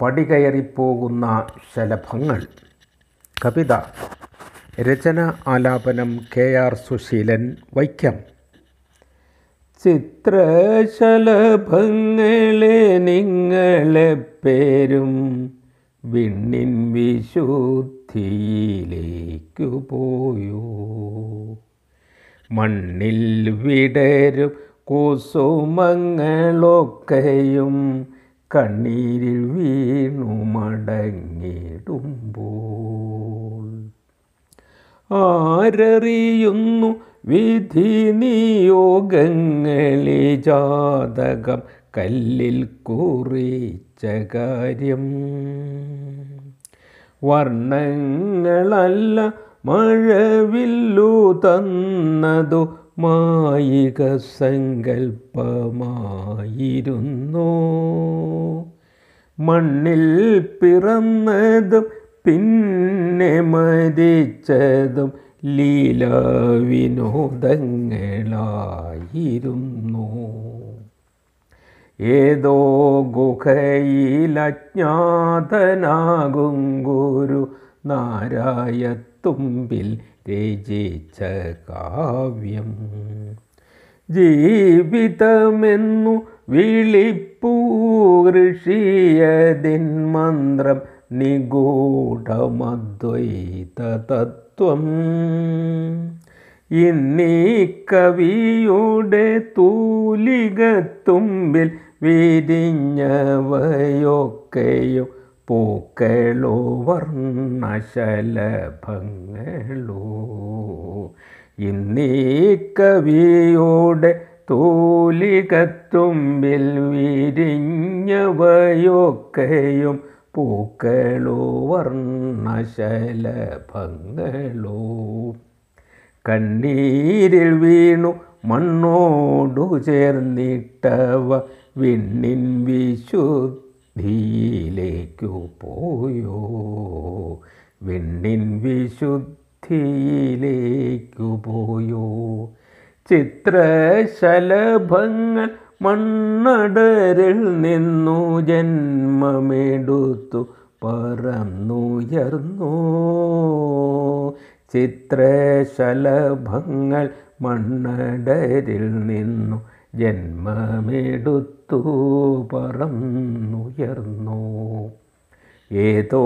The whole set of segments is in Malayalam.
പടികയറിപ്പോകുന്ന ശലഭങ്ങൾ കവിത രചന ആലാപനം കെ ആർ സുശീലൻ വൈക്കം ചിത്രശലഭങ്ങളെ നിങ്ങളെ പേരും വിണ്ണിൻ വിശുദ്ധിയിലേക്കു പോയോ മണ്ണിൽ വിടരും കുസുമങ്ങളൊക്കെയും കണ്ണീരിൽ വീണു മടങ്ങിടുമ്പോൾ ആരറിയുന്നു വിധി നിയോഗങ്ങളെ ജാതകം കല്ലിൽ കുറിച്ച കാര്യം വർണ്ണങ്ങളല്ല മഴവില്ലു തന്നതു മായിക സങ്കൽപ്പമായിരുന്നു മണ്ണിൽ പിറന്നതും പിന്നെ മരിച്ചതും ലീലാവിനോദങ്ങളായിരുന്നു ഏതോ ഗുഹയിൽ അജ്ഞാതനാകും ഗുരു നാരായത്തുമ്പിൽ രചിച്ച കാവ്യം ജീവിതമെന്നു വിളിപ്പൂ ഋഷിയതിൻ മന്ത്രം നിഗൂഢമദ്വൈത തത്വം ഇന്നീ കവിയുടെ തൂലികത്തുമ്പിൽ വിരിഞ്ഞവയൊക്കെയും പൂക്കളോ വർണ്ണശലഭങ്ങളോ ഇന്നീ കവിയുടെ തൂലികത്തുമ്പിൽ വിരിഞ്ഞവയൊക്കെയും പൂക്കളോ വർണ്ണശലഭങ്ങളോ കണ്ണീരിൽ വീണു മണ്ണോടു ചേർന്നിട്ടവ വിണ്ണിൻ വിശുദ്ധിയിലേക്കു പോയോ വിണ്ണിൻ വിശുദ്ധിയിലേക്കു പോയോ ചിത്രശലഭങ്ങൾ മണ്ണടരിൽ നിന്നു ജന്മമെടുത്തു പറന്നുയർന്നു ചിത്രശലഭങ്ങൾ മണ്ണടരിൽ നിന്നു ജന്മമെടുത്തു പറന്നുയർന്നു ഏതോ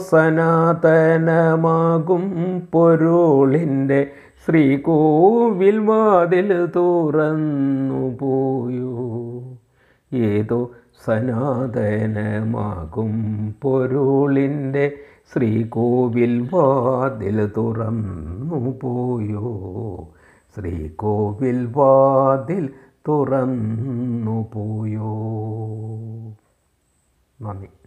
സനാതനമാകും പൊരുളിൻ്റെ ശ്രീകോവിൽ വാതിൽ തുറന്നു പോയോ ഏതോ സനാതനമാകും പൊരുളിൻ്റെ ശ്രീകോവിൽ വാതിൽ തുറന്നു പോയോ ശ്രീകോവിൽ വാതിൽ തുറന്നു പോയോ നന്ദി